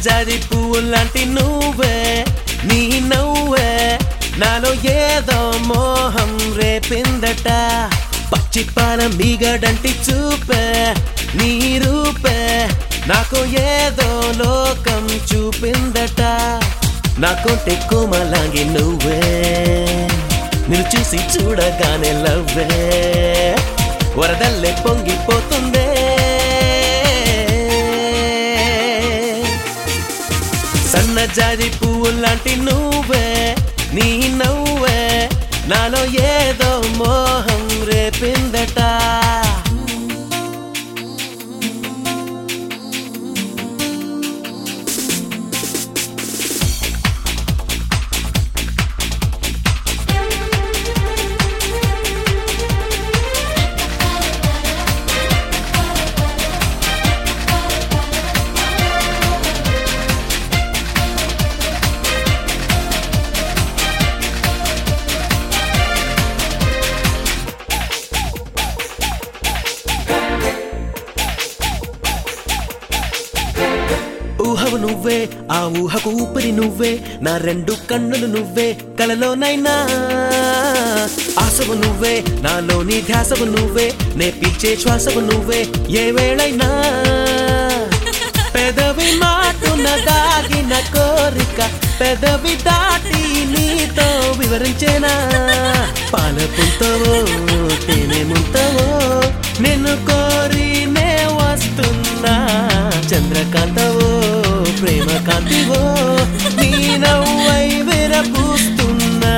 సన్నజాజి పువ్వు లాంటి నువ్వే నీ నవ్వే నాలో ఏదో మోహం రేపిందట పచ్చి పాల మీగడంటి చూపే నీ రూపే నాకు ఏదో లోకం చూపిందట నాకుంటే కోమలాగి నువ్వే నిన్ను చూసి చూడగానే లవ్వే వరదల్లే పొంగిపోతుందే సన్నజాజి పువ్వు లాంటి నువ్వే నీ నవ్వే నాలో ఏదో మోహం రేపిందట ఊహవు నువ్వే ఆ ఊహకు ఊపిరి నువ్వే నా రెండు కన్నులు నువ్వే కలలోనైనా ఆశవు నువ్వే నాలోని ధ్యాసవు నువ్వే నే పీల్చే శ్వాసవు నువ్వే ఏ వేళైనా పెదవి మాటున దాగిన కోరిక పెదవి దాటి నీతో వివరించేనా పాల పుంతవో తేనె ముంతవో నిన్ను కోరి నే వస్తున్నా చంద్రకాంతవో ప్రేమ కాంతివో నీ నవ్వై విరపూస్తున్నా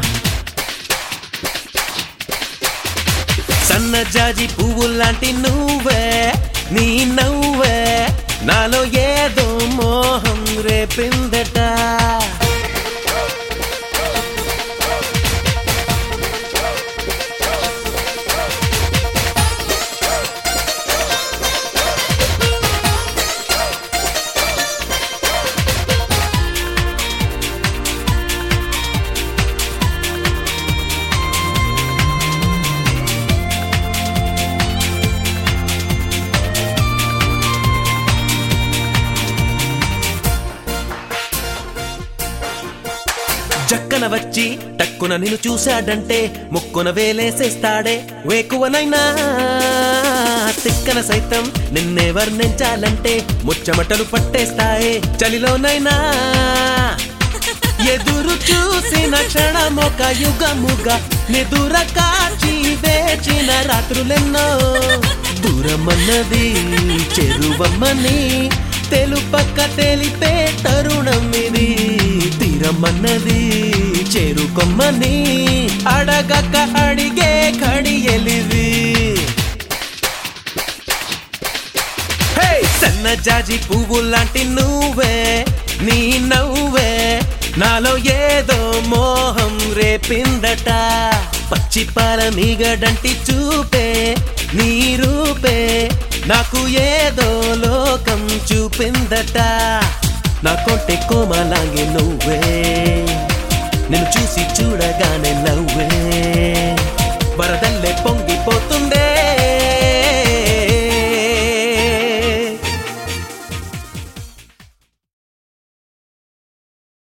సన్నజాజి పువ్వు లాంటి నువ్వే నీ నవ్వే నాలో ఏదో మోహం రేపిందట జక్కన వచ్చి టక్కున నిన్ను చూశాడంటే ముక్కున వేలేసేస్తాడే వేకువనైనా తిక్కన సైతం నిన్నే వర్ణించాలంటే ముచ్చమటలు పట్టేస్తాయే చలిలోనైనా ఎదురు చూసిన క్షణమొక యుగముగా నిదుర కాచి వేచిన రాత్రులెన్నో దూరమన్నది చెరువమ్మని తెలుపక్క తెలిపే తరుణం ఇది తీరమన్నది చేరుకొమ్మని అడగక అడిగే కడియలివి హే! సన్నజాజి పువ్వు లాంటి నువ్వే నీ నవ్వే నాలో ఏదో మోహం రేపిందట పచ్చి పాల మీగడంటి చూపే నీ రూపే నాకు ఏదో లోకం చూపిందట నా కొంటే కోమలాంగి నువ్వే నిన్ను చూసి చూడగానే నవ్వే వరదల్లి